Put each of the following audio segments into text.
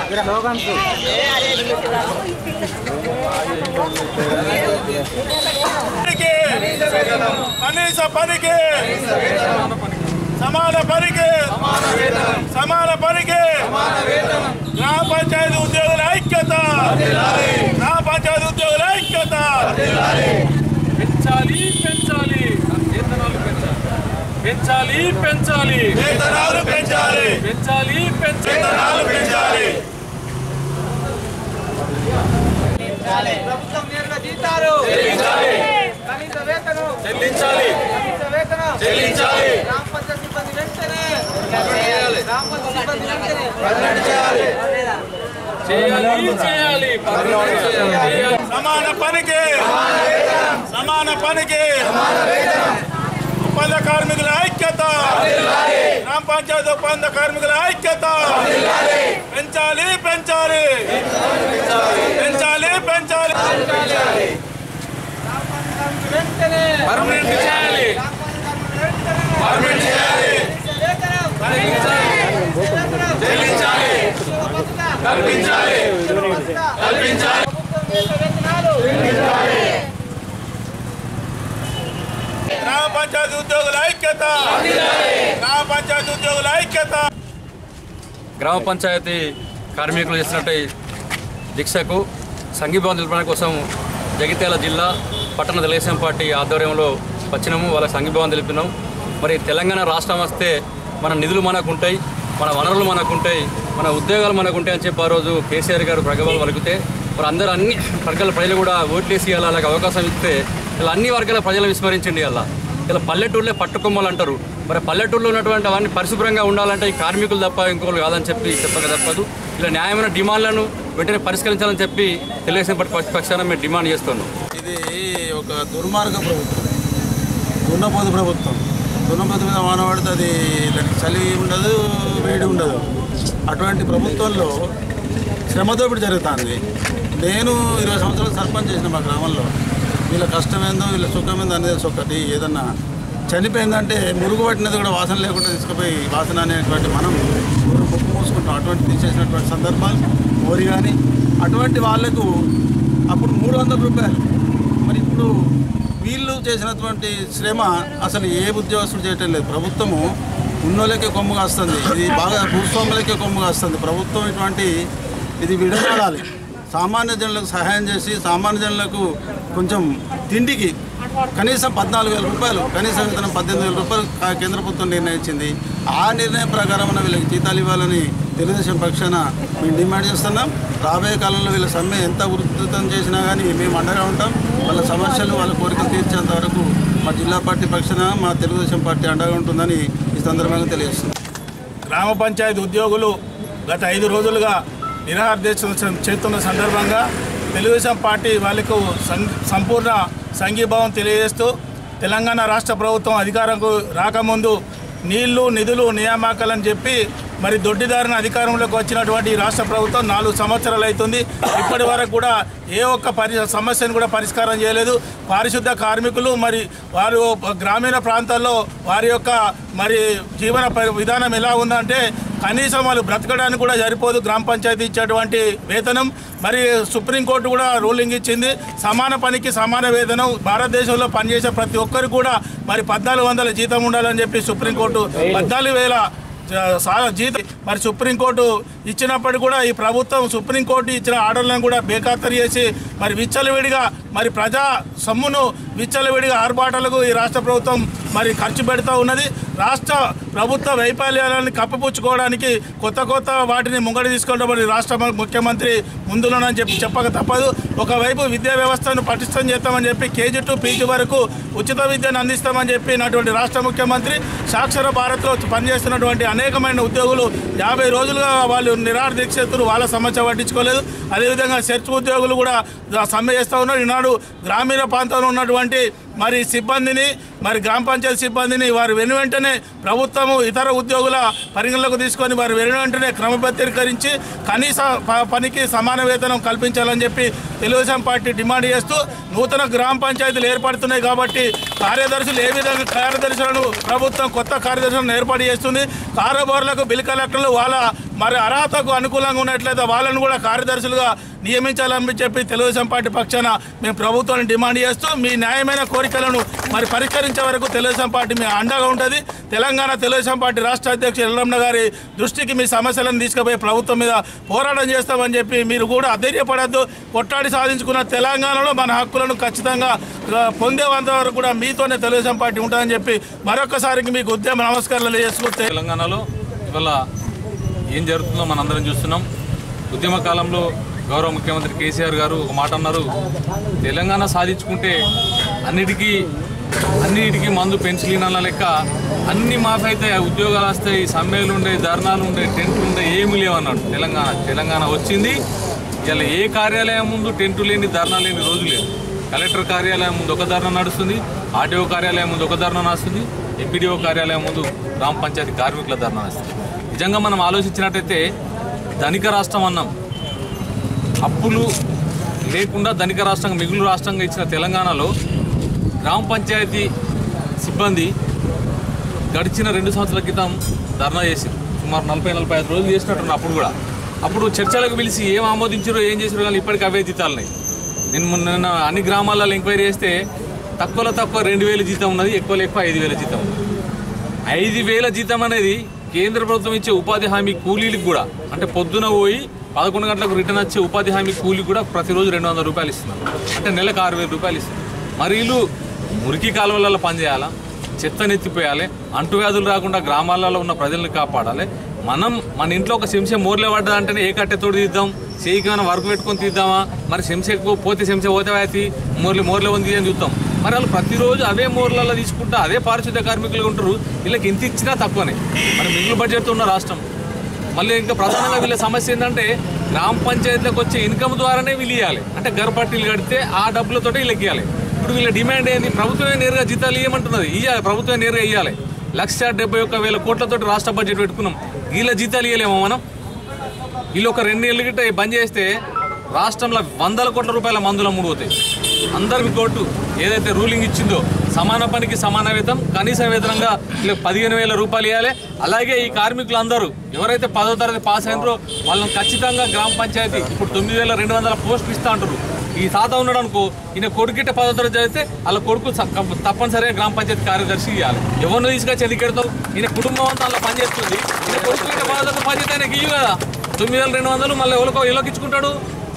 పనికి కనీస పనికి సమాన పనికి సమాన పనికి గ్రామ పంచాయతీ ఉద్యోగుల ఐక్యత గ్రామ పంచాయతీ ఉద్యోగుల ఐక్యత పెంచాలి పెంచాలి వేతనాలు పెంచాలి పెంచాలి పెంచాలి వేతనాలు పెంచాలి పెంచాలి పెంచాలి వేతనాలు పెంచాలి ప్రభుత్వం నేరుగా జీతాలు కనీస వేతనం చెల్లించాలి కనీస వేతనం చెల్లించాలి గ్రామ పంచాయతీ సిబ్బంది వెంటనే గ్రామ పంచాయతీ సిబ్బంది వెంటనే చేయాలి చేయాలి పర్మనెంట్ చేయాలి చేయాలి. సమాన పనికి సమాన పనికి ఒప్పంద కార్మికుల ఐక్యత గ్రామ పంచాయతీ ఒప్పంద కార్మికుల ఐక్యత పెంచాలి పెంచాలి పెంచాలి పెంచాలి వెంటనే పర్మనెంట్ చేయాలి పర్మనెంట్ చేయాలి వేతనం చెల్లించాలి చెల్లించాలి కల్పించాలి కల్పించాలి ప్రభుత్వం చేసే వేతనాలు గ్రామ పంచాయతీ ఉద్యోగుల ఐక్యత గ్రామ పంచాయతీ ఉద్యోగుల ఐక్యత గ్రామ పంచాయతీ కార్మికులు చేసినట్టు దీక్షకు సంఘీభావం తెలపడం కోసం జగిత్యాల జిల్లా పట్టణ తెలుగుదేశం పార్టీ ఆధ్వర్యంలో వచ్చినాము వాళ్ళ సంఘీభావం తెలిపినాం మరి తెలంగాణ రాష్ట్రం వస్తే మన నిధులు మనకు ఉంటాయి మన వనరులు మనకు ఉంటాయి మన ఉద్యోగాలు మనకు ఉంటాయి అని చెప్పి ఆ రోజు కేసీఆర్ గారు ప్రగభాలు పలికితే మరి అందరూ అన్ని వర్గాల ప్రజలు కూడా ఓట్లేసి అలాగ అవకాశం ఇస్తే ఇలా అన్ని వర్గాల ప్రజలు విస్మరించండి అలా ఇలా పల్లెటూళ్ళే పట్టుకొమ్మలు అంటారు మరి పల్లెటూరులో ఉన్నటువంటి అవన్నీ పరిశుభ్రంగా ఉండాలంటే ఈ కార్మికులు తప్ప ఇంకోళ్ళు కాదని చెప్పి చెప్పక తప్పదు ఇలా న్యాయమైన డిమాండ్లను వెంటనే పరిష్కరించాలని చెప్పి తెలుగుదేశం పార్టీ పక్షాన మేము డిమాండ్ చేస్తున్నాం ఇది ఒక దుర్మార్గ ప్రభుత్వం దున్నపోతు ప్రభుత్వం దున్నపోతు మీద వాన పడితే అది దానికి చలి ఉండదు వేడి ఉండదు అటువంటి ప్రభుత్వంలో శ్రమదోపిడి జరుగుతుంది నేను ఇరవై సంవత్సరాలు సర్పంచ్ చేసిన మా గ్రామంలో వీళ్ళ కష్టం ఏందో వీళ్ళ సుఖం ఏందో అనేది ఒకటి ఏదన్నా చనిపోయిందంటే మురుగు పట్టినది కూడా వాసన లేకుండా తీసుకుపోయి వాసన అనేటువంటి మనం ముక్కు మూసుకుంటాం అటువంటి తీసేసినటువంటి సందర్భాలు మోరి కానీ అటువంటి వాళ్లకు అప్పుడు మూడు వందల రూపాయలు మరి ఇప్పుడు వీళ్ళు చేసినటువంటి శ్రమ అసలు ఏ ఉద్యోగస్తులు చేయటం లేదు ప్రభుత్వము ఉన్నోళ్ళకే కొమ్ము కాస్తుంది ఇది బాగా భూస్వాములకే కొమ్ము కాస్తుంది ప్రభుత్వం ఇటువంటి ఇది విడనాడాలి సామాన్య జనులకు సహాయం చేసి సామాన్య జనులకు కొంచెం తిండికి కనీసం పద్నాలుగు వేల రూపాయలు కనీస వేతనం పద్దెనిమిది వేల రూపాయలు కా- కేంద్ర ప్రభుత్వం నిర్ణయించింది ఆ నిర్ణయం ప్రకారం వీళ్ళకి జీతాలు ఇవ్వాలని తెలుగుదేశం పక్షాన మేము డిమాండ్ చేస్తున్నాం రాబోయే కాలంలో వీళ్ళ సమ్మె ఎంత ఉధృతం చేసినా కానీ మేము అండగా ఉంటాం వాళ్ళ సమస్యలు వాళ్ళ కోరికలు తీర్చేంత వరకు మా జిల్లా పార్టీ పక్షాన మా తెలుగుదేశం పార్టీ అండగా ఉంటుందని ఈ సందర్భంగా తెలియజేస్తున్నాం గ్రామ పంచాయతీ ఉద్యోగులు గత ఐదు రోజులుగా నిరాహార దీక్ష చేస్తున్న సందర్భంగా తెలుగుదేశం పార్టీ వాళ్ళకు సం- సంపూర్ణ సంఘీభావం తెలియజేస్తూ తెలంగాణ రాష్ట్ర ప్రభుత్వం అధికారంకు రాకముందు నీళ్లు నిధులు నియామకాలని చెప్పి మరి దొడ్డిదారిన అధికారంలోకి వచ్చినటువంటి ఈ రాష్ట్ర ప్రభుత్వం నాలుగు సంవత్సరాలు అవుతుంది ఇప్పటి వరకు కూడా ఏ ఒక్క పరి సమస్యను కూడా పరిష్కారం చేయలేదు పారిశుద్ధ కార్మికులు మరి వారు గ్రామీణ ప్రాంతాల్లో వారి యొక్క మరి జీవన పరి- విధానం ఎలా ఉందంటే కనీసం వాళ్ళు బ్రతకడానికి కూడా సరిపోదు గ్రామ పంచాయతీ ఇచ్చేటువంటి వేతనం మరి సుప్రీంకోర్టు కూడా రూలింగ్ ఇచ్చింది సమాన పనికి సమాన వేతనం భారతదేశంలో పనిచేసే ప్రతి ఒక్కరికి కూడా మరి పద్నాలుగు వందల జీతం ఉండాలని చెప్పి సుప్రీంకోర్టు పద్నాలుగు వేల సా- జీతం మరి సుప్రీంకోర్టు ఇచ్చినప్పటికీ కూడా ఈ ప్రభుత్వం సుప్రీంకోర్టు ఇచ్చిన ఆర్డర్లను కూడా బేఖాతరు చేసి మరి విచ్చలవిడిగా మరి ప్రజా సొమ్మును విచ్చలవిడిగా ఆర్భాటాలకు ఈ రాష్ట్ర ప్రభుత్వం మరి ఖర్చు పెడతా ఉన్నది రాష్ట్ర ప్రభుత్వ వైఫల్యాలను కప్పిపుచ్చుకోవడానికి కొత్త కొత్త వాటిని ముంగడి తీసుకుంటే మరి రాష్ట్ర ము- ముఖ్యమంత్రి ముందులోనని చెప్పి చెప్పక తప్పదు ఒకవైపు విద్యా వ్యవస్థను పటిష్టం చేస్తామని చెప్పి కేజీ టు పీజీ వరకు ఉచిత విద్యను అందిస్తామని చెప్పినటువంటి రాష్ట్ర ముఖ్యమంత్రి సాక్షర భారత్లో పనిచేస్తున్నటువంటి అనేకమైన ఉద్యోగులు యాభై రోజులుగా వాళ్ళు నిరాహార దీక్షితులు వాళ్ళ సమస్య పట్టించుకోలేదు అదేవిధంగా చర్చ్ ఉద్యోగులు కూడా సమ్మె చేస్తూ ఉన్నారు ఈనాడు గ్రామీణ ప్రాంతంలో ఉన్నటువంటి మరి సిబ్బందిని మరి గ్రామ పంచాయతీ సిబ్బందిని వారు వెను వెంటనే ప్రభుత్వము ఇతర ఉద్యోగుల పరిగణలోకి తీసుకొని వారు వెను వెంటనే క్రమబద్ధీకరించి కనీస ప- పనికి సమాన వేతనం కల్పించాలని చెప్పి తెలుగుదేశం పార్టీ డిమాండ్ చేస్తూ నూతన గ్రామ పంచాయతీలు ఏర్పడుతున్నాయి కాబట్టి కార్యదర్శులు ఏ విధంగా కార్యదర్శులను ప్రభుత్వం కొత్త కార్యదర్శులను ఏర్పాటు చేస్తుంది కారోబార్లకు బిల్ కలెక్టర్లు వాళ్ళ మరి అర్హతకు అనుకూలంగా ఉన్నట్లయితే వాళ్ళను కూడా కార్యదర్శులుగా నియమించాలని చెప్పి తెలుగుదేశం పార్టీ పక్షాన మేము ప్రభుత్వాన్ని డిమాండ్ చేస్తూ మీ న్యాయమైన కోరికలను మరి పరిష్కరించే వరకు తెలుగుదేశం పార్టీ మీ అండగా ఉంటుంది తెలంగాణ తెలుగుదేశం పార్టీ రాష్ట్ర అధ్యక్షుడు ఎల్లమ్మ గారి దృష్టికి మీ సమస్యలను తీసుకుపోయి ప్రభుత్వం మీద పోరాటం చేస్తామని చెప్పి మీరు కూడా అధైర్యపడద్దు కొట్టాడి సాధించుకున్న తెలంగాణలో మన హక్కులను ఖచ్చితంగా ఆ, పొందేంత వరకు కూడా మీతోనే తెలుగుదేశం పార్టీ ఉంటుందని చెప్పి మరొకసారికి మీకు ఉద్యమ నమస్కారాలు చేసుకుంటే తెలంగాణలో ఇవాళ ఏం జరుగుతుందో మనందరం చూస్తున్నాం ఉద్యమ కాలంలో గౌరవ ముఖ్యమంత్రి కేసీఆర్ గారు ఒక మాట అన్నారు తెలంగాణ సాధించుకుంటే అన్నిటికీ అన్నిటికీ మందు పెన్సిలినాల లెక్క అన్ని మాఫీ అయితే ఉద్యోగాలు వస్తాయి సమ్మెలు ఉండే ధర్నాలు ఉండే టెంట్లు ఉండే ఏమీ లేవన్నాడు తెలంగాణ తెలంగాణ వచ్చింది ఇలా ఏ కార్యాలయం ముందు టెంటు లేని ధర్నా లేని రోజు లేదు కలెక్టర్ కార్యాలయం ముందు ఒక ధర్నా నడుస్తుంది ఆర్టీఓ కార్యాలయం ముందు ఒక ధర్నా నడుస్తుంది ఎంపీడీఓ కార్యాలయం ముందు గ్రామ పంచాయతీ కార్మికుల ధర్నా నడుస్తుంది నిజంగా మనం ఆలోచించినట్టయితే ధనిక రాష్ట్రం అన్నాం అప్పులు లేకుండా ధనిక రాష్ట్రంగా మిగులు రాష్ట్రంగా ఇచ్చిన తెలంగాణలో గ్రామ పంచాయతీ సిబ్బంది గడిచిన రెండు సంవత్సరాల క్రితం ధర్నా చేసింది సుమారు నలభై నలభై ఐదు రోజులు చేసినట్టున్నారు అప్పుడు కూడా అప్పుడు చర్చలకు పిలిచి ఏం ఆమోదించారో ఏం చేసారో కానీ ఇప్పటికీ అవే జీతాలున్నాయి నేను మొన్న నిన్న అన్ని గ్రామాలలో ఎంక్వైరీ చేస్తే తక్కువలో తక్కువ రెండు వేల జీతం ఉన్నది ఎక్కువలో ఎక్కువ ఐదు వేల జీతం ఉన్నది ఐదు వేల జీతం అనేది కేంద్ర ప్రభుత్వం ఇచ్చే ఉపాధి హామీ కూలీలకు కూడా అంటే పొద్దున పోయి పదకొండు గంటలకు రిటర్న్ వచ్చే ఉపాధి హామీ కూలీకి కూడా ప్రతిరోజు రెండు వందల రూపాయలు ఇస్తున్నారు అంటే నెలకు ఆరు వేల రూపాయలు ఇస్తున్నారు మరి వీళ్ళు మురికి కాలువలలో పనిచేయాలా చెత్తను ఎత్తిపోయాలి అంటువ్యాధులు రాకుండా గ్రామాలలో ఉన్న ప్రజల్ని కాపాడాలి మనం మన ఇంట్లో ఒక శంస మోర్లే పడ్డదంటేనే ఏ కట్టెతోడు తీద్దాం చేయికి ఏమైనా వర్క్ పెట్టుకొని తీద్దామా మరి శంస ఎక్కువ పోతే శంస పోతే వేతి మోర్లే మోర్లే ఉంది అని చూద్దాం మరి వాళ్ళు ప్రతిరోజు అవే మోర్లలో తీసుకుంటా అదే పారిశుద్ధ్య కార్మికులు ఉంటారు వీళ్ళకి ఇంత ఇచ్చినా తక్కువనే మరి మిగులు బడ్జెట్తో ఉన్న రాష్ట్రం మళ్ళీ ఇంకా ప్రధానంగా వీళ్ళ సమస్య ఏంటంటే గ్రామ పంచాయతీలకు వచ్చే ఇన్కమ్ ద్వారానే వీళ్ళు ఇవ్వాలి అంటే గర్భపట్టీలు కడితే ఆ డబ్బులతోటి వీళ్ళకి ఇవ్వాలి ఇప్పుడు వీళ్ళ డిమాండ్ ఏంది ప్రభుత్వమే నేరుగా జీతాలు ఇవ్వమంటున్నది ఇవ్వాలి ప్రభుత్వమే నేరుగా ఇవ్వాలి లక్ష డెబ్బై ఒక్క వేల కోట్లతోటి రాష్ట్ర బడ్జెట్ పెట్టుకున్నాం వీళ్ళ జీతాలు ఇవ్వలేమో మనం వీళ్ళు ఒక రెండు ఏళ్ళు గిట్ట బంద్ చేస్తే రాష్ట్రంలో వందల కోట్ల రూపాయల మందుల ముడిపోతాయి అందరికి కోర్టు ఏదైతే రూలింగ్ ఇచ్చిందో సమాన పనికి సమాన వేతం కనీస వేతనంగా వీళ్ళకి పదిహేను వేల రూపాయలు ఇవ్వాలి అలాగే ఈ కార్మికులు అందరూ ఎవరైతే పదో తరగతి పాస్ అయినారో వాళ్ళని ఖచ్చితంగా గ్రామ పంచాయతీ ఇప్పుడు తొమ్మిది వేల రెండు వందల పోస్టులు ఇస్తా అంటారు ఈ తాత ఉన్నాడు అనుకో ఈయన కొడుకిట్ట పదో తరగతి చదివితే వాళ్ళ కొడుకు స- తప్పనిసరిగా గ్రామ పంచాయతీ కార్యదర్శి ఇవ్వాలి ఎవరిని తీసుకొచ్చి ఎదికెడతావు ఈయన కుటుంబం అంతా అలా పనిచేస్తుంది ఈయన కొడుకు ఇట్ట పదో తరగతి బాధ్యత ఆయనకి ఇవ్వు కదా తొమ్మిది వేల రెండు వందలు మళ్ళీ ఎవరికో ఎవరికి ఇచ్చుకుంటాడు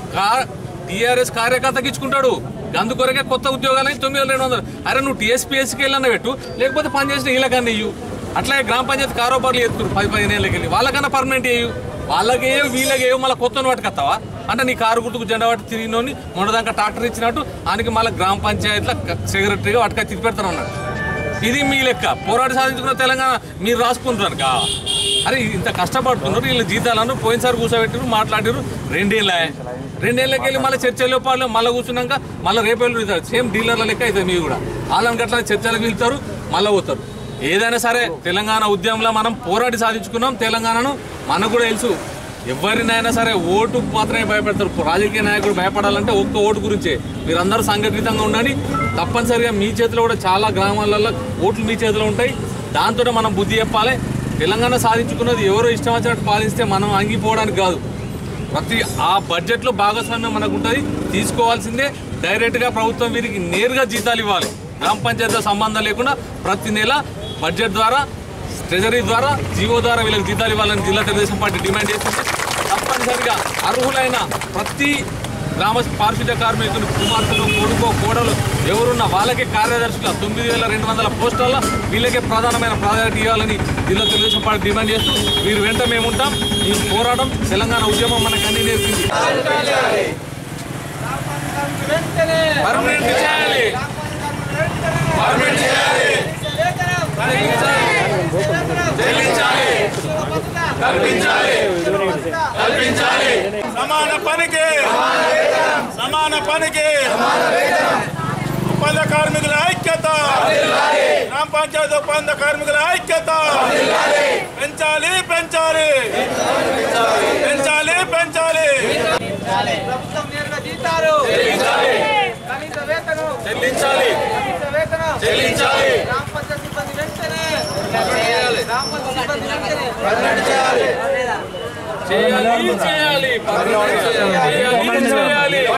టీఆర్ఎస్ కార్యకర్తకి ఇచ్చుకుంటాడు అందుకొరకే కొత్త ఉద్యోగాలని తొమ్మిది వేల రెండు వందలు అరే నువ్వు టీఎస్పీఎస్కి వెళ్ళన్న పెట్టు లేకపోతే పని చేసిన వీళ్ళకన్నా ఇయ్యు అట్లాగే గ్రామ పంచాయతీ కారోబార్లు ఎత్తురు పది పదిహేను ఏళ్ళకి వెళ్ళి వాళ్ళకన్నా పర్మనెంట్ వేయు వాళ్ళకి ఏయో వీళ్ళకి ఏయో మళ్ళీ కొత్త పట్టుకొస్తావా అంటే నీ కారు గుర్తుకు జెండా పట్టి తిరిగినోని మొన్నదాకా ట్రాక్టర్ ఇచ్చినట్టు ఆయనకి మళ్ళీ గ్రామ పంచాయతీలో సెక్రటరీగా వాటికి తిప్పి పెడతాను అన్నాడు ఇది మీ లెక్క పోరాట సాధించుకున్న తెలంగాణ మీరు రాసుకుంటున్నారు కా అరే ఇంత కష్టపడుతున్నారు వీళ్ళ జీతాలను పోయినసారి కూర్చోబెట్టారు మాట్లాడారు రెండేళ్ళ రెండేళ్ళకి వెళ్ళి మళ్ళీ చర్చలు పాలు మళ్ళీ కూర్చున్నాక మళ్ళీ రేపేళ్ళు సేమ్ డీలర్ల లెక్క అవుతుంది మీరు కూడా వాళ్ళని గట్లా చర్చలకు వెళ్తారు మళ్ళీ పోతారు ఏదైనా సరే తెలంగాణ ఉద్యమంలో మనం పోరాడి సాధించుకున్నాం తెలంగాణను మనకు కూడా తెలుసు ఎవరినైనా సరే ఓటు మాత్రమే భయపెడతారు రాజకీయ నాయకుడు భయపడాలంటే ఒక్క ఓటు గురించే మీరందరూ సంఘటితంగా ఉండండి తప్పనిసరిగా మీ చేతిలో కూడా చాలా గ్రామాలలో ఓట్లు మీ చేతిలో ఉంటాయి దాంతో మనం బుద్ధి చెప్పాలి తెలంగాణ సాధించుకున్నది ఎవరో ఇష్టం వచ్చినట్టు పాలిస్తే మనం అంగిపోవడానికి కాదు ప్రతి ఆ బడ్జెట్లో భాగస్వామ్యం మనకు ఉంటుంది తీసుకోవాల్సిందే డైరెక్ట్గా ప్రభుత్వం వీరికి నేరుగా జీతాలు ఇవ్వాలి గ్రామ పంచాయతీతో సంబంధం లేకుండా ప్రతి నెల బడ్జెట్ ద్వారా ట్రెజరీ ద్వారా జీవో ద్వారా వీళ్ళకి జీతాలు ఇవ్వాలని జిల్లా తెలుగుదేశం పార్టీ డిమాండ్ చేస్తుంది తప్పనిసరిగా అర్హులైన ప్రతి గ్రామ పారిశుద్ధ్య కార్మికులు కుమార్తెలు కొడుకో కోడలు ఎవరున్న వాళ్ళకే కార్యదర్శుల తొమ్మిది వేల రెండు వందల పోస్టుల్లో వీళ్ళకే ప్రధానమైన ప్రాధాన్యత ఇవ్వాలని జిల్లా తెలుగుదేశం పార్టీ డిమాండ్ చేస్తూ వీరు వెంట మేము ఉంటాం ఈ పోరాటం తెలంగాణ ఉద్యమం మనకు అన్ని నేర్పింది వెంటనే పర్మనెంట్ చేయాలి పర్మనెంట్ చేయాలి చెల్లించాలి కల్పించాలి కల్పించాలి సమాన పనికి సమాన పనికి ఒప్పంద కార్మికుల ఐక్యత గ్రామ పంచాయతీ ఒప్పంద కార్మికుల ఐక్యత పెంచాలి పెంచాలి పెంచాలి పెంచాలి ప్రభుత్వం నేరుగా జీతాలు కనీస వేతనం చెల్లించాలి కనీస వేతనం చెల్లించాలి గ్రామ పంచాయతీ సిబ్బంది వెంటనే గ్రామ పంచాయతీ సిబ్బంది వెంటనే చేయాలి చేయాలి చేయాలి